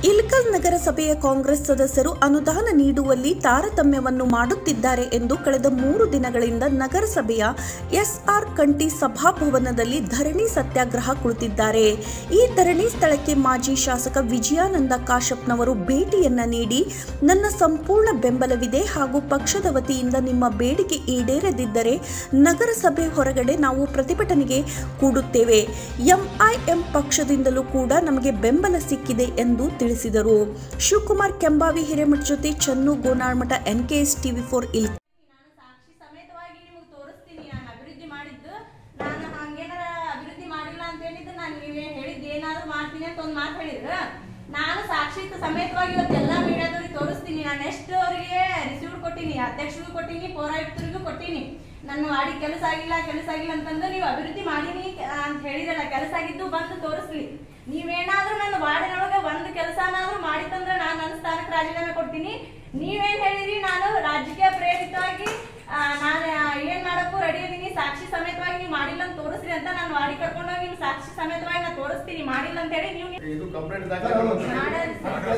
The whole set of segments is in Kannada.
ಇಲ್ಕಲ್ ನಗರಸಭೆಯ ಕಾಂಗ್ರೆಸ್ ಸದಸ್ಯರು ಅನುದಾನ ನೀಡುವಲ್ಲಿ ತಾರತಮ್ಯವನ್ನು ಮಾಡುತ್ತಿದ್ದಾರೆ ಎಂದು ಕಳೆದ ಮೂರು ದಿನಗಳಿಂದ ನಗರಸಭೆಯ ಎಸ್ಆರ್ ಕಂಟಿ ಸಭಾಭವನದಲ್ಲಿ ಧರಣಿ ಸತ್ಯಾಗ್ರಹ ಕುಳಿತಿದ್ದಾರೆ ಈ ಧರಣಿ ಸ್ಥಳಕ್ಕೆ ಮಾಜಿ ಶಾಸಕ ವಿಜಯಾನಂದ ಕಾಶಪ್ಪನವರು ಭೇಟಿಯನ್ನ ನೀಡಿ ನನ್ನ ಸಂಪೂರ್ಣ ಬೆಂಬಲವಿದೆ ಹಾಗೂ ಪಕ್ಷದ ವತಿಯಿಂದ ನಿಮ್ಮ ಬೇಡಿಕೆ ಈಡೇರದಿದ್ದರೆ ನಗರಸಭೆ ಹೊರಗಡೆ ನಾವು ಪ್ರತಿಭಟನೆಗೆ ಕೂಡುತ್ತೇವೆ ಎಂಐಎಂ ಪಕ್ಷದಿಂದಲೂ ಕೂಡ ನಮಗೆ ಬೆಂಬಲ ಸಿಕ್ಕಿದೆ ಎಂದು ತಿಳಿಸಿದರು ಶಿವಕುಮಾರ್ ಕೆಂಬಾವಿ ಹಿರೇಮಠ ಜೊತೆ Channu Gonalmath NKS TV four ಇಲ್ ನಾನು ಸಾಕ್ಷಿ ಸಮೇತವಾಗಿ ನಿಮಗೆ ತೋರಿಸ್ತೀನಿ ನಾನು ಅಭಿವೃದ್ಧಿ ಮಾಡಿದ್ದು ನಾನು ಹಂಗೇನಾರ ಅಭಿವೃದ್ಧಿ ಮಾಡಿಲ್ಲ ಅಂತ ಹೇಳಿದ್ದು ನಾನು ನೀವೇ ಹೇಳಿದ್ದು ಏನಾದ್ರು ಮಾಡ್ತೀನಿ ಅಂತ ಒಂದು ಮಾತು ಹೇಳಿದ್ರ ನಾನು ಸಾಕ್ಷಿ ಸಮೇತವಾಗಿ ಇವತ್ತು ಎಲ್ಲಾ ಮೀಡಿಯಾದವ್ರಿಗೆ ತೋರಿಸ್ತೀನಿ ನಾನು ಎಷ್ಟು ಅವರಿಗೆ ರಿಸೀವ್ ಕೊಟ್ಟಿನಿ ಅಧ್ಯಕ್ಷರಿಗೂ ಕೊಟ್ಟಿನಿ ಪೌರಾಯುಕ್ತರಿಗೂ ಕೊಟ್ಟಿನಿ ನನ್ನ ವಾಡಿ ಕೆಲಸ ಆಗಿಲ್ಲ ಕೆಲಸ ಆಗಿಲ್ಲ ಅಂತಂದು ನೀವು ಅಭಿವೃದ್ಧಿ ಮಾಡೀನಿ ಅಂತ ಹೇಳಿದ್ರಲ್ಲ ಕೆಲಸ ಆಗಿದ್ದು ಬಂದು ತೋರಿಸ್ಲಿ ನೀವೇನಾದ್ರೂ ನನ್ನ ವಾರ್ಡಿನೊಳಗೆ ಒಂದು ಕೆಲಸನಾದ್ರೂ ಮಾಡಿತ್ತಂದ್ರೆ ನಾನು ನನ್ನ ಸ್ಥಾನಕ್ಕೆ ರಾಜೀನಾಮೆ ಕೊಡ್ತೀನಿ ನೀವೇನ್ ಹೇಳಿರಿ ನಾನು ರಾಜಕೀಯ ಪ್ರೇರಿತವಾಗಿ ಆ, ನಾನು ಆ, ಏನ್ ಮಾಡಕ್ಕೂ ರೆಡಿ ಇದೀನಿ ಸಾಕ್ಷಿ ಸಮೇತವಾಗಿ ನೀವು ಮಾಡಿಲ್ಲ ಅಂತ ತೋರಿಸ್ರಿ ಅಂತ ನಾನು ವಾಡಿ ಕರ್ಕೊಂಡೋಗಿ ನಿಮ್ ಸಾಕ್ಷಿ ಸಮೇತವಾಗಿ ನಾನು ತೋರಿಸ್ತೀನಿ ಮಾಡಿಲ್ಲ ಅಂತ ಹೇಳಿ ನೀವು ಇದು ಕಂಪ್ಲೇಂಟ್ ಮಾಡಲ್ಲ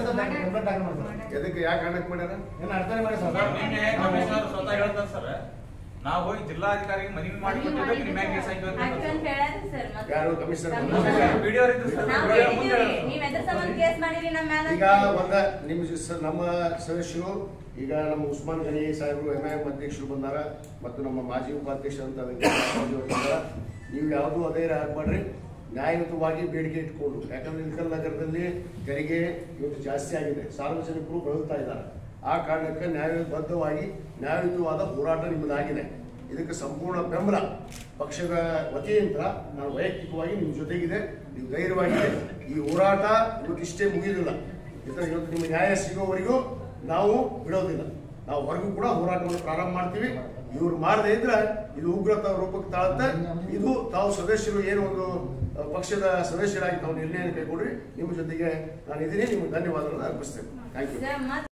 ಎದಕ್ಕೆ ಯಾಕೆ ಕಾರಣಕ್ಕೆ ಮಾಡ್ಯಾರ ಏನ್ ಅರ್ಥನೇ ಮಾಡಿ ಸರ್ ನಿನ್ನೆ ಕಮಿಷನರ್ ಸ್ವತಃ ಹೇಳ್ತಾರೆ ಸರ್ ನಾವು ಹೋಗಿ ಜಿಲ್ಲಾಧಿಕಾರಿಗೆ ಮನವಿ ಮಾಡಿ ಕೊಟ್ಟಿದ್ದಕ್ಕೆ ನಿಮ್ಮ ಮ್ಯಾಗ್ ಕೇಸ್ ಹಾಕಿದ್ರು ಅಂತ ಹಾಕ್ರಿ ಅಂತ ಹೇಳ್ಯಾರ ಸರ್ ಮತ್ತೆ. ಯಾರು ಕಮಿಷನರ್ ಕಮಿಷನರ್. ವಿಡಿಯೋ ಇತ್ತು ಸರ್ ನಾವು ವಿಡಿಯೋ ಮುಂದೆ ಹೇಳಿದೀವಿ ಹೇಳೋದು. ನೀವ್ ಎದ್ರ ಸಂಬಂಧ ಕೇಸ್ ಮಾಡಿರಿ ನಮ್ಮ ಮ್ಯಾಲ ಈಗ ಒಂದ ನಿಮ್ ಸ- ನಮ್ಮ ಸದಸ್ಯರು ಈಗ ನಮ್ಮ ಉಸ್ಮಾನ್ ಗನಿ ಸಾಹೇಬರು ಎಂ ಐ ಎಂ ಅಧ್ಯಕ್ಷರು ಬಂದಾರ ಮತ್ತು ನಮ್ಮ ಮಾಜಿ ಉಪಾಧ್ಯಕ್ಷರು ಅಂತ ವೆಂಕಟೇಶ್ವರ ಬಂದಾರ ನೀವು ಯಾವುದು ಅದೇ ಹಾಕ್ಬೇಡ್ರಿ ನ್ಯಾಯಯುತವಾಗಿ ಬೇಡಿಕೆ ಇಟ್ಕೊಂಡು ಯಾಕಂದ್ರೆ ಇಲ್ಕಲ್ ನಗರದಲ್ಲಿ ತೆರಿಗೆ ಇವತ್ತು ಜಾಸ್ತಿ ಆಗಿದೆ ಸಾರ್ವಜನಿಕರು ಬಳಲ್ತಾ ಇದ್ದಾರೆ ಆ ಕಾರಣಕ್ಕೆ ನ್ಯಾಯಬದ್ಧವಾಗಿ ನ್ಯಾಯಯುತವಾದ ಹೋರಾಟ ನಿಮ್ಮದಾಗಿದೆ ಇದಕ್ಕೆ ಸಂಪೂರ್ಣ ಬೆಂಬಲ ಪಕ್ಷದ ವತಿಯಿಂದ ನಾನು ವೈಯಕ್ತಿಕವಾಗಿ ನಿಮ್ಮ ಜೊತೆಗಿದೆ ನೀವು ಧೈರ್ಯವಾಗಿದೆ ಈ ಹೋರಾಟ ಇವತ್ತಿಷ್ಟೇ ಮುಗಿದಿಲ್ಲ ಯಾಕಂದ್ರೆ ಇವತ್ತು ನಿಮ್ಮ ನ್ಯಾಯ ಸಿಗೋವರೆಗೂ ನಾವು ಬಿಡೋದಿಲ್ಲ ನಾವು ಹೊರಗೂ ಕೂಡ ಹೋರಾಟವನ್ನು ಪ್ರಾರಂಭ ಮಾಡ್ತೀವಿ ಇವ್ರು ಮಾಡದೇ ಇದ್ರೆ ಇದು ಉಗ್ರತ ರೂಪಕ್ಕೆ ತಾಳುತ್ತೆ ಇದು ತಾವು ಸದಸ್ಯರು ಏನು ಒಂದು ಅಹ್, ಪಕ್ಷದ ಸದಸ್ಯರಾಗಿ ತಾವು ನಿರ್ಣಯ ಕೈಗೊಂಡ್ರಿ ನಿಮ್ಮ ಜೊತೆಗೆ ನಾನು ಇದ್ದೀನಿ ನಿಮಗೆ ಧನ್ಯವಾದಗಳನ್ನು ಅರ್ಪಿಸ್ತೇನೆ ಥ್ಯಾಂಕ್ ಯು ಸರ್, ಮತ್ತ್